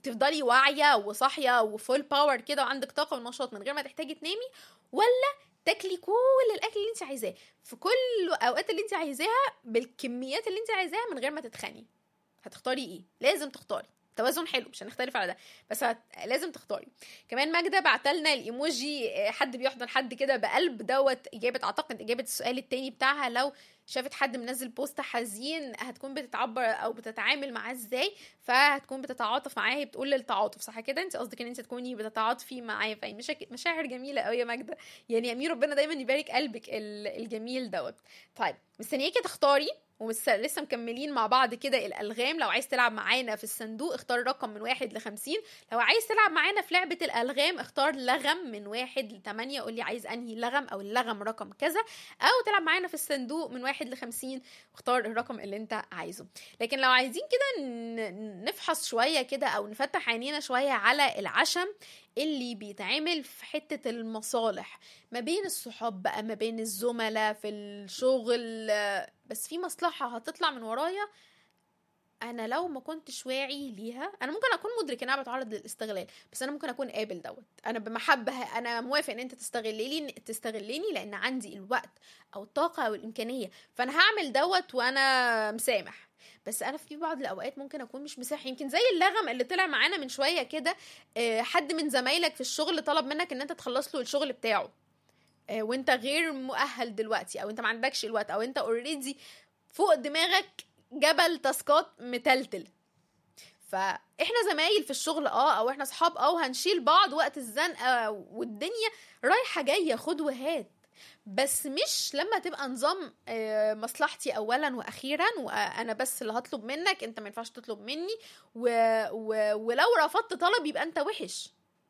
وتفضلي واعيه وصاحيه وفول باور كده وعندك طاقه ونشاط من غير ما تحتاجي تنامي ولا تاكلي كل الاكل اللي انت عايزاه في كل الاوقات اللي انت عايزاها بالكميات اللي انت عايزاها من غير ما تتخني هتختاري ايه لازم تختاري توازن حلو مش هنختلف على ده بس هت... لازم تختاري كمان ماجده بعتلنا الايموجي آه، حد بيحضن حد كده بقلب دوت اجابه اعتقد اجابه السؤال التاني بتاعها لو شافت حد منزل بوست حزين هتكون بتتعبر او بتتعامل معاه ازاي فهتكون بتتعاطف معاه هي بتقول للتعاطف صح كده انت قصدك ان انت تكوني بتتعاطفي معاه فهي مشاك- مشاعر جميله قوي يا ماجده يعني يا امير ربنا دايما يبارك قلبك ال- الجميل دوت طيب مستنياكي تختاري ولسه مكملين مع بعض كده الالغام لو عايز تلعب معانا في الصندوق اختار رقم من واحد لخمسين لو عايز تلعب معانا في لعبة الألغام اختار لغم من واحد لتمانية قول لي عايز أنهي لغم أو اللغم رقم كذا أو تلعب معانا في الصندوق من واحد لخمسين واختار الرقم اللي أنت عايزه لكن لو عايزين كده ن- نفحص شوية كده أو نفتح عينينا شوية على العشم اللي بيتعمل في حتة المصالح ما بين الصحاب بقى ما بين الزملاء في الشغل آه، بس في مصلحة هتطلع من ورايا انا لو ما كنتش واعي ليها انا ممكن اكون مدرك ان انا بتعرض للاستغلال بس انا ممكن اكون قابل دوت انا بمحبه انا موافق ان انت تستغلني تستغلني لان عندي الوقت او الطاقه او الامكانيه فانا هعمل دوت وانا مسامح بس انا في بعض الاوقات ممكن اكون مش مسامح يمكن زي اللغم اللي طلع معانا من شويه كده آه، حد من زمايلك في الشغل طلب منك ان انت تخلص له الشغل بتاعه آه، وانت غير مؤهل دلوقتي او انت ما عندكش الوقت او انت اوريدي فوق دماغك جبل تاسكات متلتل فاحنا زمايل في الشغل اه او احنا اصحاب اه وهنشيل بعض وقت الزنقه والدنيا رايحه جايه خد وهات بس مش لما تبقى نظام آه، مصلحتي اولا واخيرا وانا بس اللي هطلب منك انت ما ينفعش تطلب مني و... و... ولو رفضت طلب يبقى انت وحش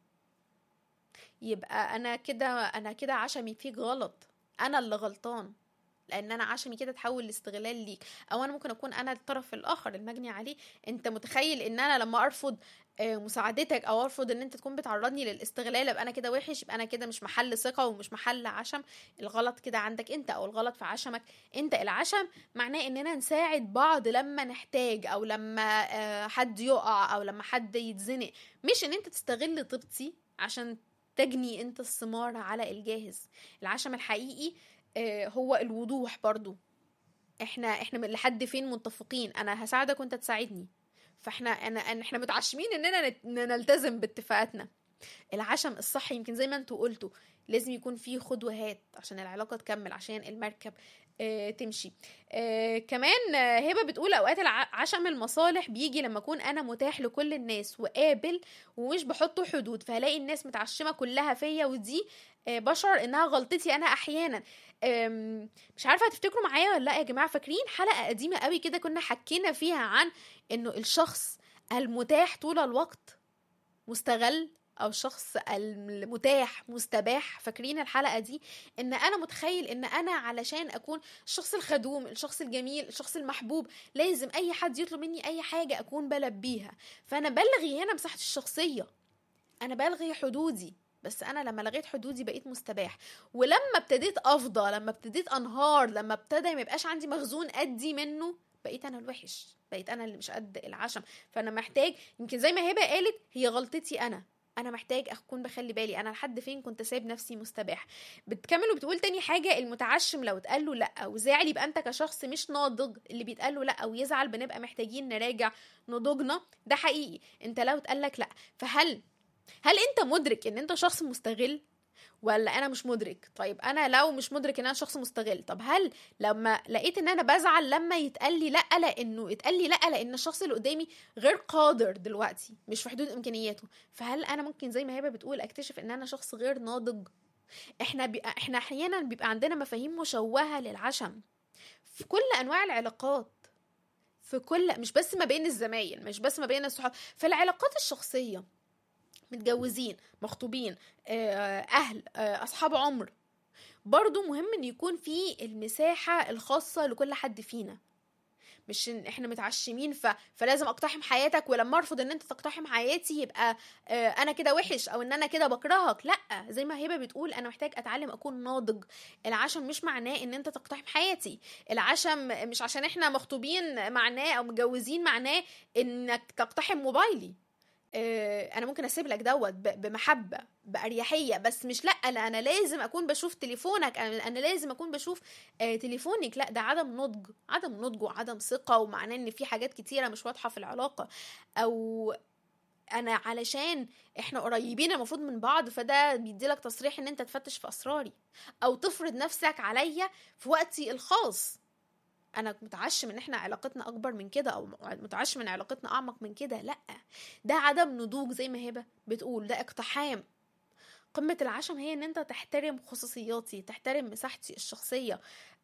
يبقى انا كده انا كده عشمي فيك غلط انا اللي غلطان لان انا عشمي كده تحول لاستغلال ليك او انا ممكن اكون انا الطرف الاخر المجني عليه انت متخيل ان انا لما ارفض آه، مساعدتك او ارفض ان انت تكون بتعرضني للاستغلال ابقى انا كده وحش يبقى انا كده مش محل ثقه ومش محل عشم الغلط كده عندك انت او الغلط في عشمك انت العشم معناه اننا نساعد بعض لما نحتاج او لما آه، حد يقع او لما حد يتزنق مش ان انت تستغل طيبتي عشان تجني انت الثمار على الجاهز العشم الحقيقي آه، هو الوضوح برضو احنا احنا من لحد فين متفقين انا هساعدك وانت تساعدني فاحنا انا أنا- احنا متعشمين اننا نت- نلتزم باتفاقاتنا العشم الصح يمكن زي ما انتوا قلتوا لازم يكون فيه خد وهات عشان العلاقه تكمل عشان المركب آه تمشي آه كمان آه هبه بتقول اوقات الع- عشم المصالح بيجي لما اكون انا متاح لكل الناس وقابل ومش بحط حدود فهلاقي الناس متعشمه كلها فيا ودي آه بشعر انها غلطتي انا احيانا أم، مش عارفه هتفتكروا معايا ولا لا يا جماعه فاكرين حلقه قديمه قوي كده كنا حكينا فيها عن انه الشخص المتاح طول الوقت مستغل او الشخص المتاح مستباح فاكرين الحلقه دي ان انا متخيل ان انا علشان اكون الشخص الخدوم الشخص الجميل الشخص المحبوب لازم اي حد يطلب مني اي حاجه اكون بلبيها فانا بلغي هنا مساحه الشخصيه انا بلغي حدودي بس انا لما لغيت حدودي بقيت مستباح ولما ابتديت افضى لما ابتديت انهار لما ابتدى ما يبقاش عندي مخزون ادي منه بقيت انا الوحش بقيت انا اللي مش قد العشم فانا محتاج يمكن زي ما هبه قالت هي غلطتي انا انا محتاج اكون بخلي بالي انا لحد فين كنت سايب نفسي مستباح بتكمل وبتقول تاني حاجه المتعشم لو اتقال له لا وزعل يبقى انت كشخص مش ناضج اللي بيتقال له لا ويزعل بنبقى محتاجين نراجع نضوجنا ده حقيقي انت لو اتقال لك لا فهل هل انت مدرك ان انت شخص مستغل ولا انا مش مدرك طيب انا لو مش مدرك ان انا شخص مستغل طب هل لما لقيت ان انا بزعل لما يتقال لي لا لانه يتقال لي لا لان الشخص اللي قدامي غير قادر دلوقتي مش في حدود امكانياته فهل انا ممكن زي ما هبه بتقول اكتشف ان انا شخص غير ناضج احنا بي... احنا احيانا بيبقى عندنا مفاهيم مشوهه للعشم في كل انواع العلاقات في كل مش بس ما بين الزمايل مش بس ما بين الصحاب في العلاقات الشخصيه متجوزين مخطوبين آه، اهل آه، اصحاب عمر برضو مهم ان يكون في المساحة الخاصة لكل حد فينا مش ان احنا متعشمين ف... فلازم اقتحم حياتك ولما ارفض ان انت تقتحم حياتي يبقى آه انا كده وحش او ان انا كده بكرهك لا زي ما هبه بتقول انا محتاج اتعلم اكون ناضج العشم مش معناه ان انت تقتحم حياتي العشم مش عشان احنا مخطوبين معناه او متجوزين معناه انك تقتحم موبايلي آه، انا ممكن اسيب لك دوت ب- بمحبه باريحيه بس مش لا لا انا لازم اكون بشوف تليفونك انا أنا لازم اكون بشوف آه، تليفونك لا ده عدم نضج عدم نضج وعدم ثقه ومعناه ان في حاجات كتيره مش واضحه في العلاقه او انا علشان احنا قريبين المفروض من بعض فده بيديلك تصريح ان انت تفتش في اسراري او تفرض نفسك عليا في وقتي الخاص انا متعشم ان احنا علاقتنا اكبر من كده او متعشم ان علاقتنا اعمق من كده لا ده عدم نضوج زي ما هبه بتقول ده اقتحام قمة العشم هي ان انت تحترم خصوصياتي تحترم مساحتي الشخصية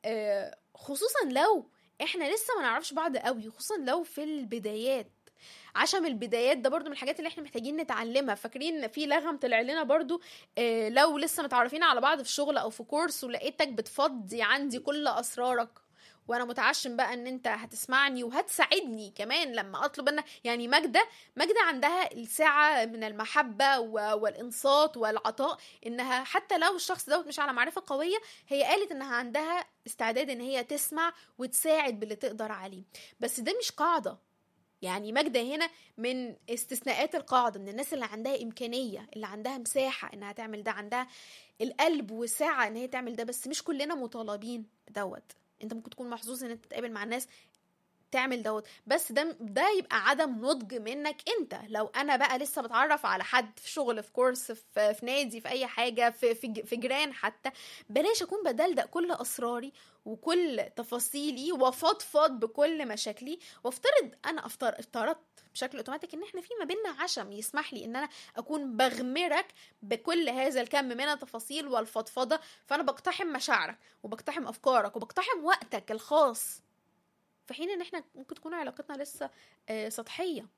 آه، خصوصا لو احنا لسه ما نعرفش بعض قوي خصوصا لو في البدايات عشم البدايات ده برضو من الحاجات اللي احنا محتاجين نتعلمها فاكرين ان في لغم طلع لنا برضو آه، لو لسه متعرفين على بعض في شغل او في كورس ولقيتك بتفضي عندي كل اسرارك وانا متعشم بقى ان انت هتسمعني وهتساعدني كمان لما اطلب ان يعني ماجده ماجده عندها السعه من المحبه و- والانصات والعطاء انها حتى لو الشخص دوت مش على معرفه قويه هي قالت انها عندها استعداد ان هي تسمع وتساعد باللي تقدر عليه بس ده مش قاعده يعني ماجدة هنا من استثناءات القاعدة من الناس اللي عندها إمكانية اللي عندها مساحة إنها تعمل ده عندها القلب والسعة إن هي تعمل ده بس مش كلنا مطالبين بدوت انت ممكن تكون محظوظ ان انت تتقابل مع الناس تعمل دوت بس ده ده يبقى عدم نضج منك انت لو انا بقى لسه بتعرف على حد في شغل في كورس في, في نادي في اي حاجه في في, ج- في جيران حتى بلاش اكون بدلدق كل اسراري وكل تفاصيلي وافضفض بكل مشاكلي وافترض انا افترض افترضت بشكل اوتوماتيك ان احنا في ما بيننا عشم يسمح لي ان انا اكون بغمرك بكل هذا الكم من التفاصيل والفضفضه فانا بقتحم مشاعرك وبقتحم افكارك وبقتحم وقتك الخاص في حين ان احنا ممكن تكون علاقتنا لسه آه، سطحيه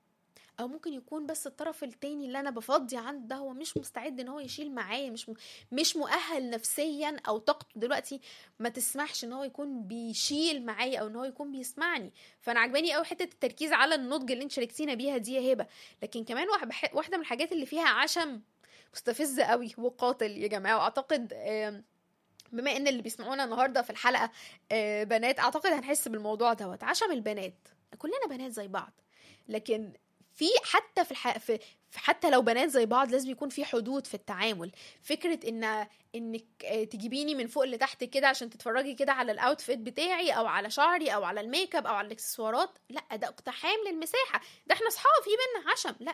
او ممكن يكون بس الطرف التاني اللي انا بفضي عنده ده هو مش مستعد ان هو يشيل معايا مش م... مش مؤهل نفسيا او طاقته دلوقتي ما تسمحش ان هو يكون بيشيل معايا او ان هو يكون بيسمعني فانا عجباني قوي حته التركيز على النضج اللي انت شاركتينا بيها دي يا هبه لكن كمان واحد بح... واحده من الحاجات اللي فيها عشم مستفز قوي وقاتل يا جماعه واعتقد آم، بما ان اللي بيسمعونا النهارده في الحلقه آه، بنات اعتقد هنحس بالموضوع دوت عشم البنات كلنا بنات زي بعض لكن في حتى في, الح... في في حتى لو بنات زي بعض لازم يكون في حدود في التعامل فكره ان انك آه، تجيبيني من فوق لتحت كده عشان تتفرجي كده على الاوتفيت بتاعي او على شعري او على الميك اب او على الاكسسوارات لا ده اقتحام للمساحه ده احنا اصحاب في بينا عشم لا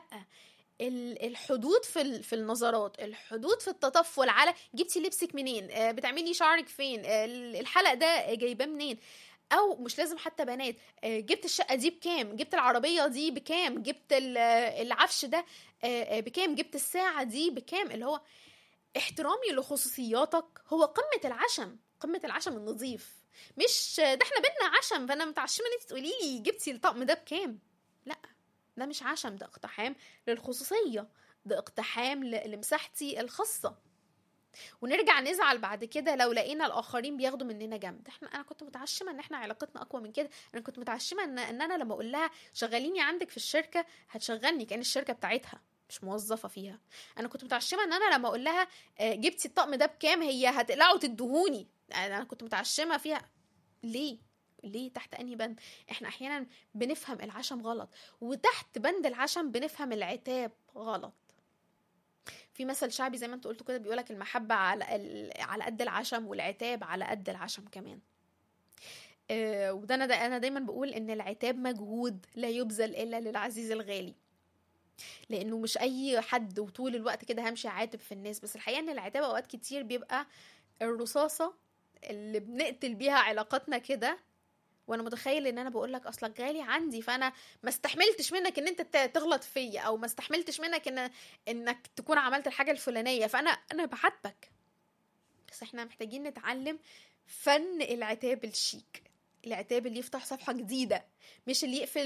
ال- الحدود في ال- في النظرات الحدود في التطفل على جبتي لبسك منين آه، بتعملي شعرك فين آه، ال- الحلق ده جايباه منين او مش لازم حتى بنات آه، جبت الشقه دي بكام جبت العربيه دي بكام جبت ال- العفش ده آه، آه، بكام جبت الساعه دي بكام اللي هو احترامي لخصوصياتك هو قمه العشم قمه العشم النظيف مش آه، ده احنا بينا عشم فانا متعشمه ان انت تقولي لي جبتي الطقم ده بكام لا ده مش عشم ده اقتحام للخصوصيه ده اقتحام ل- لمساحتي الخاصه ونرجع نزعل بعد كده لو لقينا الاخرين بياخدوا مننا جنب احنا انا كنت متعشمه ان احنا علاقتنا اقوى من كده انا كنت متعشمه ان ان انا لما اقول لها شغليني عندك في الشركه هتشغلني كان الشركه بتاعتها مش موظفه فيها انا كنت متعشمه ان انا لما اقول لها آه، جبتي الطقم ده بكام هي هتقلعوا تدهوني انا كنت متعشمه فيها ليه ليه تحت انهي بند احنا احيانا بنفهم العشم غلط وتحت بند العشم بنفهم العتاب غلط في مثل شعبي زي ما انت قلت كده بيقولك المحبة على ال- على قد العشم والعتاب على قد العشم كمان آه، وده انا دا انا دايما بقول ان العتاب مجهود لا يبذل الا للعزيز الغالي لانه مش اي حد وطول الوقت كده همشي عاتب في الناس بس الحقيقه ان العتاب اوقات كتير بيبقى الرصاصه اللي بنقتل بيها علاقاتنا كده وانا متخيل ان انا بقول لك اصلك غالي عندي فانا ما استحملتش منك ان انت ت- تغلط فيا او ما استحملتش منك ان انك تكون عملت الحاجه الفلانيه فانا انا بعاتبك بس احنا محتاجين نتعلم فن العتاب الشيك العتاب اللي يفتح صفحه جديده مش اللي يقفل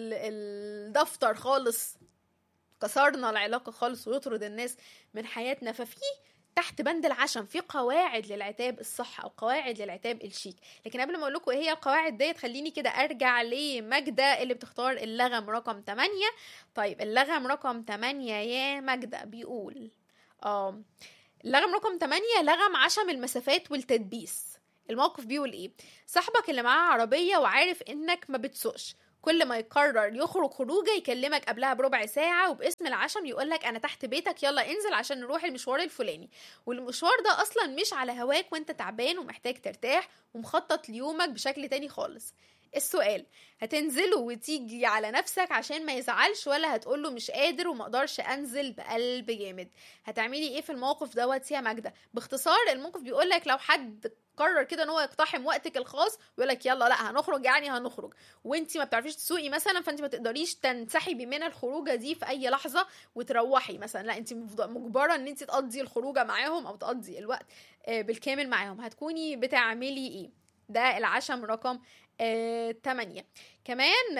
الدفتر خالص كسرنا العلاقه خالص ويطرد الناس من حياتنا ففي تحت بند العشم في قواعد للعتاب الصح او قواعد للعتاب الشيك لكن قبل ما اقول لكم ايه هي القواعد ديت خليني كده ارجع لماجدة اللي بتختار اللغم رقم 8 طيب اللغم رقم 8 يا ماجدة بيقول اه اللغم رقم 8 لغم عشم المسافات والتدبيس الموقف بيقول ايه صاحبك اللي معاه عربية وعارف انك ما بتسوقش كل ما يقرر يخرج خروجه يكلمك قبلها بربع ساعه وباسم العشم يقول لك انا تحت بيتك يلا انزل عشان نروح المشوار الفلاني والمشوار ده اصلا مش على هواك وانت تعبان ومحتاج ترتاح ومخطط ليومك بشكل تاني خالص السؤال هتنزله وتيجي على نفسك عشان ما يزعلش ولا هتقوله مش قادر وما اقدرش انزل بقلب جامد هتعملي ايه في الموقف دوت يا ماجده باختصار الموقف بيقول لك لو حد قرر كده ان هو يقتحم وقتك الخاص ويقول لك يلا لا هنخرج يعني هنخرج وانت ما بتعرفيش تسوقي مثلا فانت ما تقدريش تنسحبي من الخروجه دي في اي لحظه وتروحي مثلا لا انت مجبره ان انت تقضي الخروجه معاهم او تقضي الوقت بالكامل معاهم هتكوني بتعملي ايه ده العشم رقم آه، 8 كمان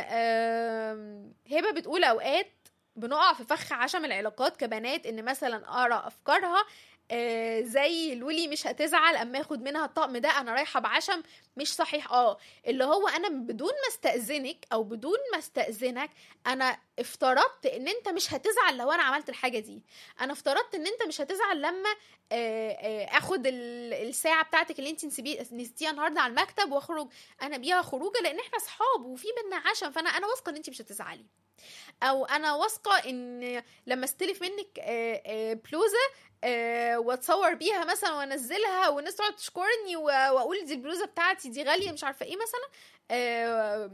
آه، هبه بتقول اوقات بنقع في فخ عشم العلاقات كبنات ان مثلا ارى افكارها آه زي لولي مش هتزعل اما اخد منها الطقم ده انا رايحه بعشم مش صحيح اه اللي هو انا بدون ما استاذنك او بدون ما استاذنك انا افترضت ان انت مش هتزعل لو انا عملت الحاجه دي انا افترضت ان انت مش هتزعل لما آه آه اخد الساعه بتاعتك اللي انت نسيتيها النهارده على المكتب واخرج انا بيها خروجه لان احنا اصحاب وفي بينا عشم فانا انا واثقه ان انت مش هتزعلي او انا واثقه ان لما استلف منك بلوزه أه واتصور بيها مثلا وانزلها والناس تقعد تشكرني واقول دي البلوزه بتاعتي دي غاليه مش عارفه ايه مثلا أه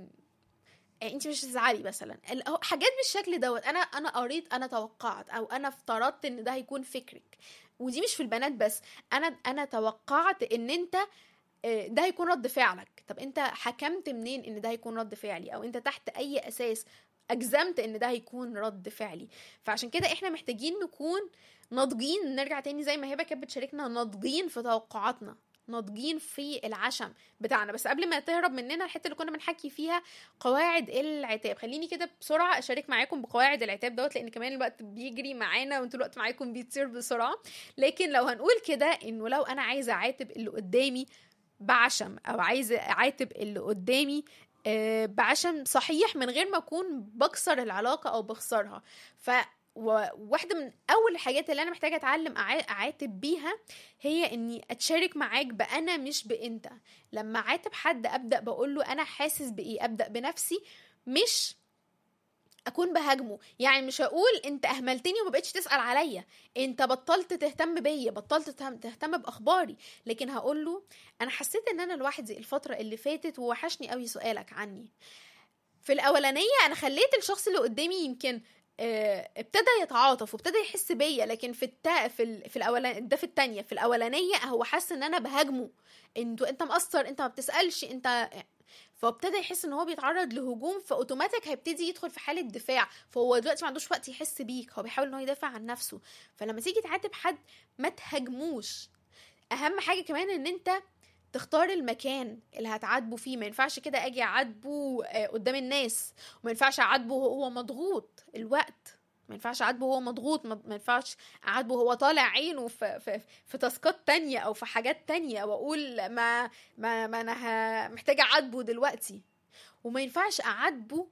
انت مش هتزعلي مثلا حاجات بالشكل دوت انا انا قريت انا توقعت او انا افترضت ان ده هيكون فكرك ودي مش في البنات بس انا انا توقعت ان انت ده هيكون رد فعلك طب انت حكمت منين ان ده هيكون رد فعلي او انت تحت اي اساس اجزمت ان ده هيكون رد فعلي فعشان كده احنا محتاجين نكون ناضجين نرجع تاني زي ما هبه كانت بتشاركنا ناضجين في توقعاتنا ناضجين في العشم بتاعنا بس قبل ما تهرب مننا الحته اللي كنا بنحكي فيها قواعد العتاب خليني كده بسرعه اشارك معاكم بقواعد العتاب دوت لان كمان الوقت بيجري معانا وانتوا الوقت معاكم بيطير بسرعه لكن لو هنقول كده انه لو انا عايزه اعاتب اللي قدامي بعشم او عايزه اعاتب اللي قدامي بعشم صحيح من غير ما اكون بكسر العلاقه او بخسرها ف وواحده من اول الحاجات اللي انا محتاجه اتعلم اعاتب بيها هي اني اتشارك معاك بانا مش بانت لما اعاتب حد ابدا بقول له انا حاسس بايه ابدا بنفسي مش اكون بهاجمه يعني مش هقول انت اهملتني وما بقتش تسال عليا انت بطلت تهتم بيا بطلت تهتم باخباري لكن هقول له انا حسيت ان انا لوحدي الفتره اللي فاتت ووحشني قوي سؤالك عني في الاولانيه انا خليت الشخص اللي قدامي يمكن ابتدى يتعاطف وابتدى يحس بيا لكن في التا في ال... في الاولانيه ده في الثانيه في الاولانيه هو حس ان انا بهاجمه انت انت مقصر انت ما بتسالش انت فابتدى يحس ان هو بيتعرض لهجوم فاوتوماتيك هيبتدي يدخل في حاله دفاع فهو دلوقتي ما عندوش وقت يحس بيك هو بيحاول ان هو يدافع عن نفسه فلما تيجي تعاتب حد ما تهاجموش اهم حاجه كمان ان انت تختار المكان اللي هتعاتبه فيه ما ينفعش كده اجي اعاتبه قدام الناس وما ينفعش اعاتبه وهو مضغوط الوقت ما ينفعش اعاتبه وهو مضغوط ما ينفعش اعاتبه وهو طالع عينه في في في تاسكات تانية او في حاجات تانية واقول ما ما, ما انا محتاجه اعاتبه دلوقتي وما ينفعش اعاتبه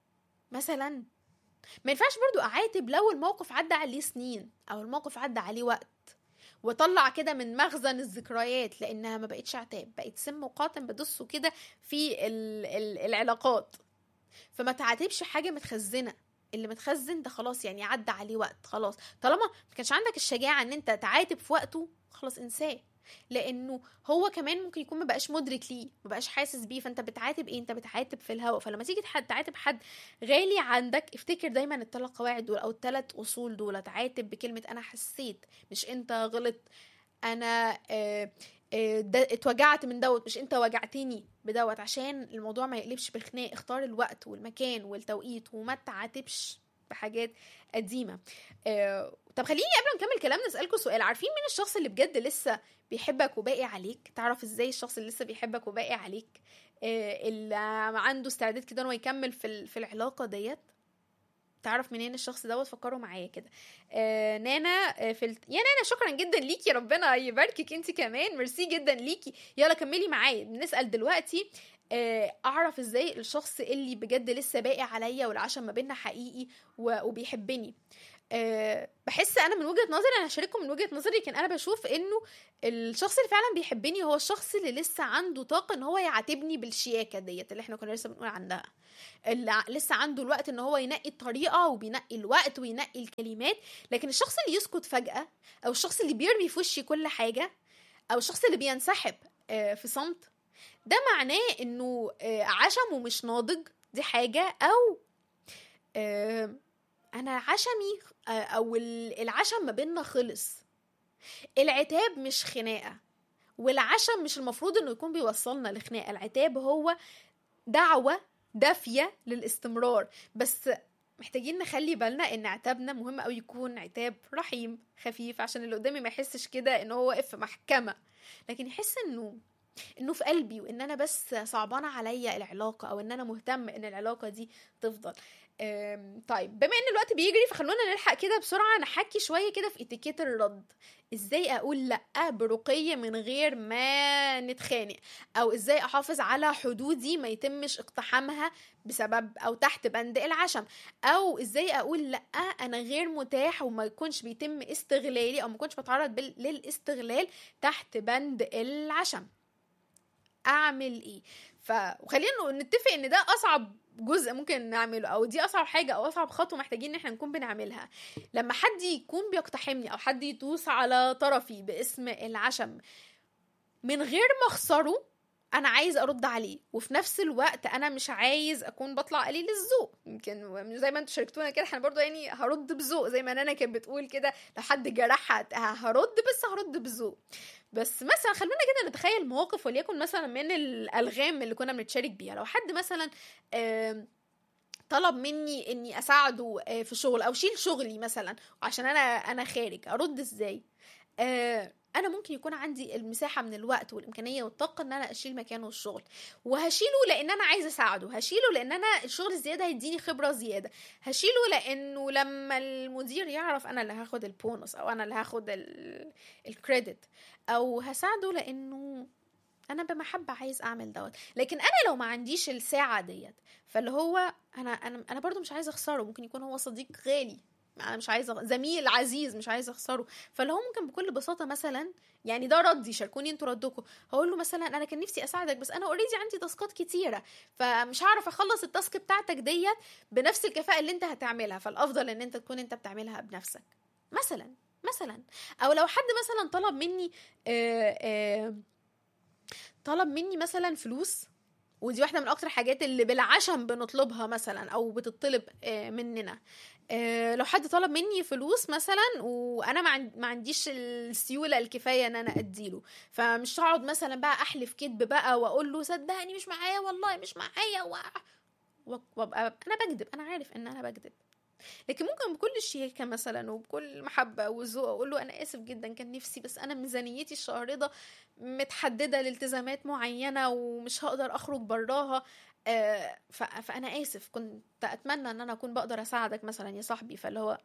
مثلا ما ينفعش برضو اعاتب لو الموقف عدى عليه سنين او الموقف عدى عليه وقت واطلع كده من مخزن الذكريات لانها ما بقتش عتاب بقت سم وقاتم بدسه كده في ال ال العلاقات فما تعاتبش حاجه متخزنه اللي متخزن ده خلاص يعني عدى عليه وقت خلاص طالما ما كانش عندك الشجاعه ان انت تعاتب في وقته خلاص انساه لانه هو كمان ممكن يكون ما بقاش مدرك ليه ما بقاش حاسس بيه فانت بتعاتب ايه انت بتعاتب في الهوا فلما تيجي تعاتب حد غالي عندك افتكر دايما الثلاث قواعد دول او الثلاث اصول دول تعاتب بكلمه انا حسيت مش انت غلط انا آه ده اتوجعت من دوت مش انت وجعتني بدوت عشان الموضوع ما يقلبش بالخناق اختار الوقت والمكان والتوقيت وما تعاتبش بحاجات قديمه آه طب خليني قبل ما نكمل كلامنا اسالكم سؤال عارفين مين الشخص اللي بجد لسه بيحبك وباقي عليك تعرف ازاي الشخص اللي لسه بيحبك وباقي عليك آه اللي عنده استعداد كده انه يكمل في في العلاقه ديت تعرف منين الشخص دوت فكروا معايا كده آه نانا آه في الت... يا نانا شكرا جدا ليكي ربنا يباركك انت كمان ميرسي جدا ليكي يلا كملي معايا بنسال دلوقتي آه اعرف ازاي الشخص اللي بجد لسه باقي عليا والعشم ما بيننا حقيقي و... وبيحبني أه بحس انا من وجهه نظري انا هشارككم من وجهه نظري لكن انا بشوف انه الشخص اللي فعلا بيحبني هو الشخص اللي لسه عنده طاقه ان هو يعاتبني بالشياكه ديت اللي احنا كنا لسه بنقول عندها اللي لسه عنده الوقت ان هو ينقي الطريقه وبينقي الوقت وينقي الكلمات لكن الشخص اللي يسكت فجاه او الشخص اللي بيرمي في وشي كل حاجه او الشخص اللي بينسحب في صمت ده معناه انه عشمه مش ناضج دي حاجه او انا عشمي او العشم ما بيننا خلص العتاب مش خناقه والعشم مش المفروض انه يكون بيوصلنا لخناقه العتاب هو دعوه دافيه للاستمرار بس محتاجين نخلي بالنا ان عتابنا مهم قوي يكون عتاب رحيم خفيف عشان اللي قدامي ما يحسش كده ان هو واقف في محكمه لكن يحس انه انه في قلبي وان انا بس صعبانه عليا العلاقه او ان انا مهتم ان العلاقه دي تفضل طيب بما ان الوقت بيجري فخلونا نلحق كده بسرعه نحكي شويه كده في اتيكيت الرد ازاي اقول لا برقيه من غير ما نتخانق او ازاي احافظ على حدودي ما يتمش اقتحامها بسبب او تحت بند العشم او ازاي اقول لا انا غير متاح وما يكونش بيتم استغلالي او ما يكونش بتعرض للاستغلال تحت بند العشم اعمل ايه فخلينا نتفق ان ده اصعب جزء ممكن نعمله او دي اصعب حاجه او اصعب خطوه محتاجين ان احنا نكون بنعملها لما حد يكون بيقتحمني او حد يدوس على طرفي باسم العشم من غير ما اخسره انا عايز ارد عليه وفي نفس الوقت انا مش عايز اكون بطلع قليل الذوق يمكن زي ما انتوا شاركتونا كده احنا برضو يعني هرد بذوق زي ما انا كانت بتقول كده لو حد جرحها هرد بس هرد بذوق بس مثلا خلونا كده نتخيل مواقف وليكن مثلا من الالغام اللي كنا بنتشارك بيها لو حد مثلا طلب مني اني اساعده في شغل او شيل شغلي مثلا عشان انا انا خارج ارد ازاي انا ممكن يكون عندي المساحه من الوقت والامكانيه والطاقه ان انا اشيل مكانه الشغل وهشيله لان انا عايزه اساعده هشيله لان انا الشغل الزياده هيديني خبره زياده هشيله لانه لما المدير يعرف انا اللي هاخد البونص او انا اللي هاخد الكريدت او هساعده لانه انا بمحبه عايز اعمل دوت لكن انا لو ما عنديش الساعه ديت فاللي هو انا انا انا برضو مش عايزه اخسره ممكن يكون هو صديق غالي انا مش عايزه زميل عزيز مش عايزه اخسره فاللي هو ممكن بكل بساطه مثلا يعني ده ردي شاركوني انتوا ردكم هقول له مثلا انا كان نفسي اساعدك بس انا اوريدي عندي تاسكات كتيره فمش هعرف اخلص التاسك بتاعتك ديت بنفس الكفاءه اللي انت هتعملها فالافضل ان انت تكون انت بتعملها بنفسك مثلا مثلا او لو حد مثلا طلب مني آآ آآ طلب مني مثلا فلوس ودي واحده من اكتر الحاجات اللي بالعشم بنطلبها مثلا او بتطلب مننا لو حد طلب مني فلوس مثلا وانا ما عنديش السيوله الكفايه ان انا اديله فمش هقعد مثلا بقى احلف كذب بقى واقول له صدقني مش معايا والله مش معايا وابقى انا بكذب انا عارف ان انا بكذب لكن ممكن بكل شياكه مثلا وبكل محبه وذوق اقول له انا اسف جدا كان نفسي بس انا ميزانيتي الشهر ده متحدده لالتزامات معينه ومش هقدر اخرج براها آه فانا اسف كنت اتمنى ان انا اكون بقدر اساعدك مثلا يا صاحبي فاللي هو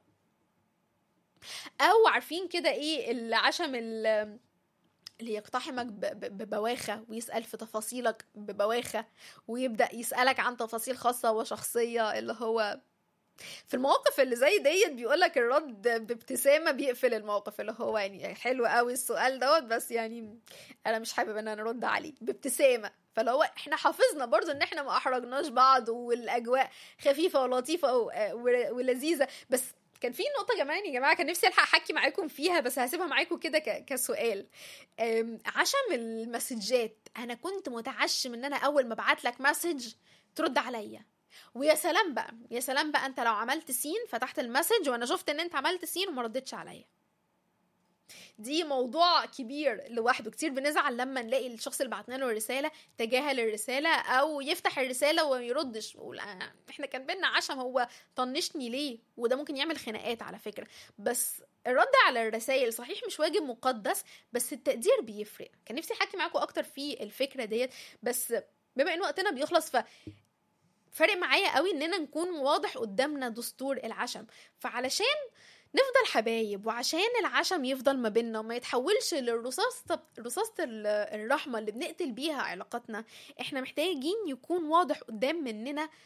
او عارفين كده ايه العشم اللي يقتحمك ببواخة ويسأل في تفاصيلك ببواخة ويبدأ يسألك عن تفاصيل خاصة وشخصية اللي هو في المواقف اللي زي ديت بيقولك الرد بابتسامة بيقفل الموقف اللي هو يعني حلو قوي السؤال دوت بس يعني انا مش حابب ان انا ارد عليه بابتسامة فلو هو احنا حافظنا برضو ان احنا ما احرجناش بعض والاجواء خفيفة ولطيفة ولذيذة بس كان في نقطة كمان يا جماعة كان نفسي الحق احكي معاكم فيها بس هسيبها معاكم كده كسؤال عشم المسجات انا كنت متعشم ان انا اول ما ابعت لك مسج ترد عليا ويا سلام بقى يا سلام بقى انت لو عملت سين فتحت المسج وانا شفت ان انت عملت سين وما ردتش عليا دي موضوع كبير لوحده كتير بنزعل لما نلاقي الشخص اللي بعتنا له الرساله تجاهل الرساله او يفتح الرساله وما يردش يقول احنا كان بينا عشم هو طنشني ليه وده ممكن يعمل خناقات على فكره بس الرد على الرسائل صحيح مش واجب مقدس بس التقدير بيفرق كان نفسي احكي معاكم اكتر في الفكره ديت بس بما ان وقتنا بيخلص ف فارق معايا قوي اننا نكون واضح قدامنا دستور العشم فعلشان نفضل حبايب وعشان العشم يفضل ما بيننا وما يتحولش للرصاصة رصاصة الرحمة اللي بنقتل بيها علاقاتنا احنا محتاجين يكون واضح قدام مننا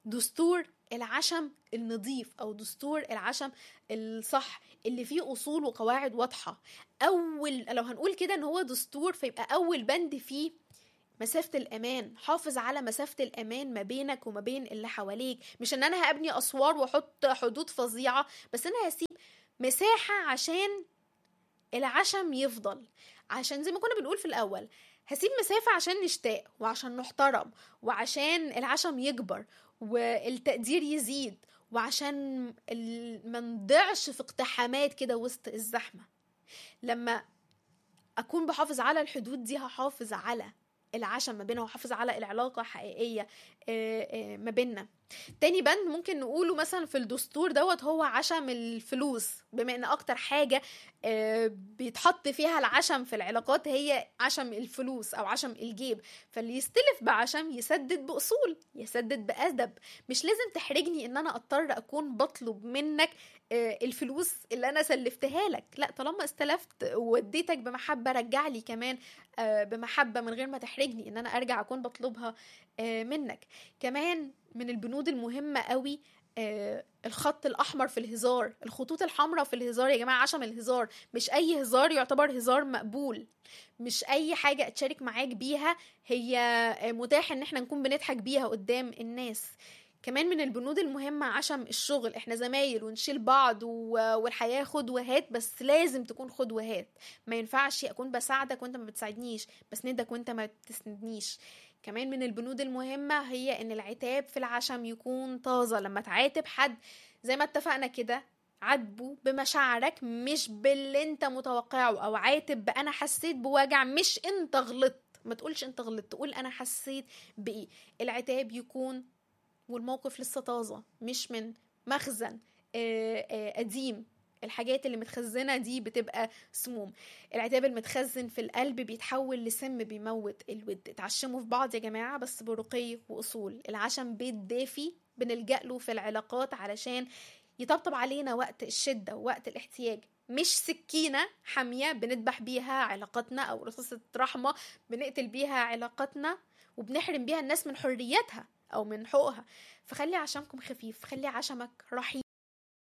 دستور العشم النظيف او دستور العشم الصح اللي فيه اصول وقواعد واضحه اول لو هنقول كده ان هو دستور فيبقى اول بند فيه مسافة الأمان حافظ على مسافة الأمان ما بينك وما بين اللي حواليك مش إن أنا هبني أسوار وأحط حدود فظيعة بس أنا هسيب مساحة عشان العشم يفضل عشان زي ما كنا بنقول في الأول هسيب مسافة عشان نشتاق وعشان نحترم وعشان العشم يكبر والتقدير يزيد وعشان ما نضيعش في اقتحامات كده وسط الزحمة لما أكون بحافظ على الحدود دي هحافظ على العشم ما بيننا وحافظ على العلاقة حقيقية ما بيننا تاني بند ممكن نقوله مثلا في الدستور دوت هو عشم الفلوس بما ان اكتر حاجة بيتحط فيها العشم في العلاقات هي عشم الفلوس او عشم الجيب فاللي يستلف بعشم يسدد باصول يسدد بادب مش لازم تحرجني ان انا اضطر اكون بطلب منك الفلوس اللي انا سلفتها لك لا طالما استلفت ووديتك بمحبة رجع لي كمان بمحبة من غير ما تحرجني ان انا ارجع اكون بطلبها منك كمان من البنود المهمة قوي آه الخط الأحمر في الهزار الخطوط الحمراء في الهزار يا جماعة عشم الهزار مش أي هزار يعتبر هزار مقبول مش أي حاجة أتشارك معاك بيها هي متاح إن احنا نكون بنضحك بيها قدام الناس كمان من البنود المهمة عشم الشغل احنا زمايل ونشيل بعض والحياة خد وهات بس لازم تكون خد وهات ما ينفعش أكون بساعدك وانت ما بتساعدنيش بسندك وانت ما بتسندنيش كمان من البنود المهمة هي ان العتاب في العشم يكون طازة لما تعاتب حد زي ما اتفقنا كده عاتبه بمشاعرك مش باللي انت متوقعه او عاتب بانا حسيت بوجع مش انت غلطت ما تقولش انت غلطت تقول انا حسيت بايه العتاب يكون والموقف لسه طازة مش من مخزن قديم الحاجات اللي متخزنه دي بتبقى سموم العتاب المتخزن في القلب بيتحول لسم بيموت الود اتعشموا في بعض يا جماعه بس برقي واصول العشم بيت دافي بنلجا له في العلاقات علشان يطبطب علينا وقت الشده ووقت الاحتياج مش سكينة حامية بنذبح بيها علاقاتنا أو رصاصة رحمة بنقتل بيها علاقاتنا وبنحرم بيها الناس من حريتها أو من حقوقها فخلي عشمكم خفيف خلي عشمك رحيم